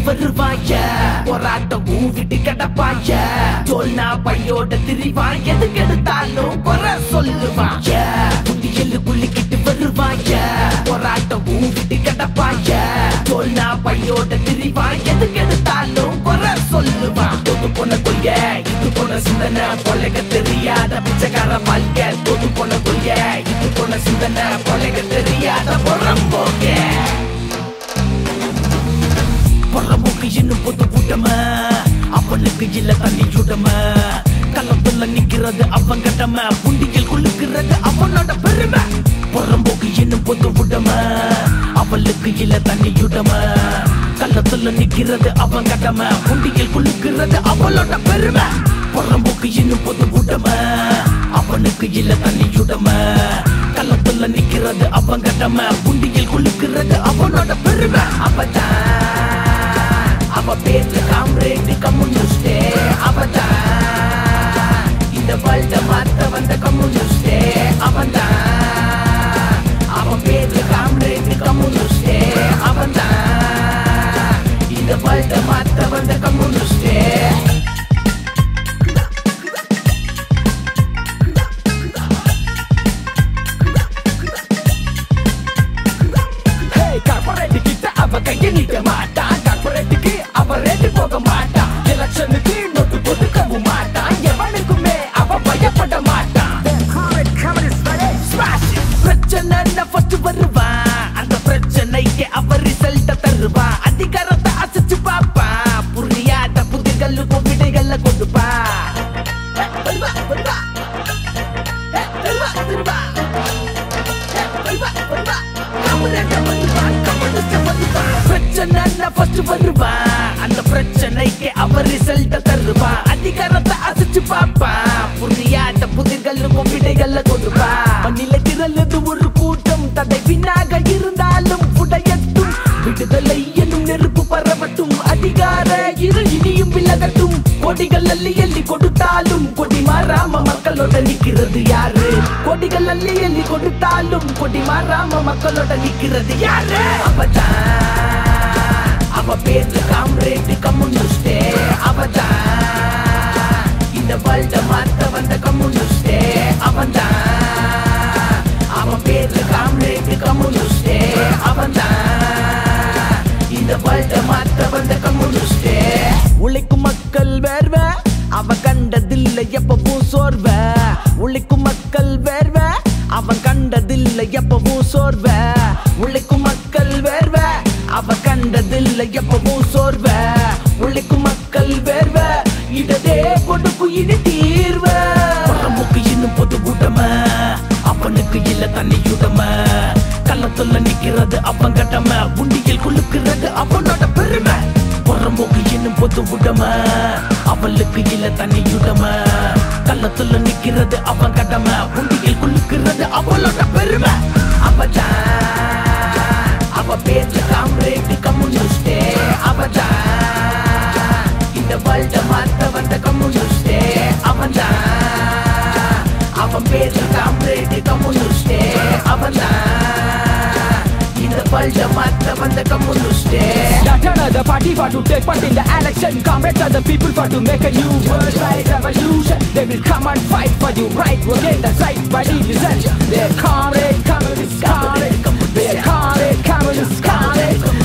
வருவாய போராட்டம் ஊவிட்டு கிடப்பாய சொன்னா பையோட திரிவான் எதுக்கு எடுத்தாலும் குறை சொல்லுவாய குட்டியல்லு குள்ளிக்கிட்டு வருவாய போராட்டம் ஊவிட்டு கிடப்பாய சொன்னா பையோட திரிவான் எதுக்கு எடுத்தாலும் குறை சொல்லுவான் தொத்து போன கொய்ய இது போன சிந்தனை பொழைக்க தெரியாத பிச்சைக்கார வாழ்க்கை தொத்து போன கொய்ய இது போன சிந்தனை பொழைக்க தெரியாத புறம்போக்க புறம்போக்கு இன்னும் பொத்து கூட்டம அவனுக்கு இல்ல தண்ணி சுடம கள்ளத்துல நிக்கிறது அவன் கட்டம புண்டியில் குளுக்கிறது அவனோட பெருமை புறம்போக்கு இன்னும் பொத்து விடம அவளுக்கு இல்ல தண்ணி சுடம கள்ளத்துல நிக்கிறது அவன் கட்டம புண்டியில் குளுக்கிறது அவளோட பெருமை புறம்போக்கு இன்னும் பொத்து விடம அவனுக்கு இல்ல தண்ணி சுடம கள்ளத்துல நிக்கிறது அவன் கட்டம புண்டியில் குளுக்கிறது அவனோட பெருமை அவதான் அவ பேரு காம்ரேட் கம்யூனிஸ்டே அவதான் இந்த வேர்ல்ட மாத்த வந்த கம்யூனிஸ்டே அவன்தான் அவன் பேரு காம்ரேட் கம்யூனிஸ்டே அவன்தான் இந்த வேர்ல்ட மாத்த வந்த கம்யூனிஸ்டே கார்பரேட் கிட்ட அவ கையை நீட்ட மாட்டான் கார்பரேட்டுக்கு அவ ரேட்டு போக மாட்டான் எலெக்ஷனுக்கு நோட்டு கொடுக்கவும் மாட்டான் எவனுக்குமே அவ பயப்பட மாட்டான் Smash it. பிரச்சனை ஃபர்ஸ்ட் வருவான் அந்த பிரச்சனைக்கு அவ ரிசல்ட்ட தருவான் அதிகாரத்தை அசைச்சு பாப்பான் புரியாத புதிர்களுக்கும் விடைகளை கொடுப்பா வருவா வருவா வருவா வருவா பிரச்சனை ஃபர்ஸ்ட் வருவான் அந்த பிரச்சனைக்கு அவர் ரிசல்ட்ட தருவான் அதிகாரத்தை அசைச்சு பாப்பான் புரியாத புதிர்களுக்கும் விடைகளை கொடுப்பா மண்ணில திரளது ஒரு கூட்டம் தடை பின்னாக இருந்தாலும் புடையட்டும் விடுதலை என்னும் நெருப்பு பரவட்டும் அதிகார இரு இனியும் விலகட்டும் கொடிகள் அள்ளி அள்ளி கொடுத்தாலும் கொடி மாறாம மக்களோட நிக்கிறது யாரு கொடிகள் அள்ளி அள்ளி கொடுத்தாலும் கொடி மாறாம மக்களோட நிக்கிறது யாரு அவதான் அவ பேரு காம்ரேட் கம்யூனிஸ்டே அவதான் இந்த வேர்ல்ட மாத்த வந்த கம்யூனிஸ்டே அவன்தான் அவன் பேரு காம்ரேட் கம்யூனிஸ்டே அவன்தான் இந்த வேர்ல்ட மாத்த வந்த கம்யூனிஸ்டே உழைக்கும் மக்கள் வேர்வ அவ கண்டதில்லை எப்பவும் சோர்வ உழைக்கும் மக்கள் வேர்வ அவன் கண்டதில்லை எப்பவும் சோர்வ உழைக்கும் மக்கள் வேர்வ அவ கண்டதில்லை எப்பவும் சோர்வ உழைக்கும் மக்கள் வேர்வ இடதே கொடுக்கும் இனி தீர்வ புறமுக்கு இன்னும் பொது கூட்டம அவனுக்கு இல்ல தண்ணி சுடம கள்ளத்துல நிக்கிறது அவன் கட்டம உண்டியில் குளுக்கிறது அவனோட பெருமை புறம்போக்கு இன்னும் பொது விடம அவளுக்கு இல்ல தண்ணி சுடம கள்ளத்துல நிக்கிறது அவன் கடம உண்டியில் குளுக்கிறது அவளோட பெருமை அவதான் அவ பேரு காம்ரேட் கம்யூனிஸ்டே அவதான் இந்த வேர்ல்ட மாத்த வந்த கம்யூனிஸ்டே அவன்தான் அவன் பேரு காம்ரேட் கம்யூனிஸ்டே அவன்தான் இந்த வேர்ல்ட மாத்த வந்த கம்யூனிஸ்டே Not another party for to take part in the election. Comrades are the people for to make a new world right revolution. They will come and fight for you right again. That's right, by division. They're comrade, communist, comrade. They're comrade, communist, comrade.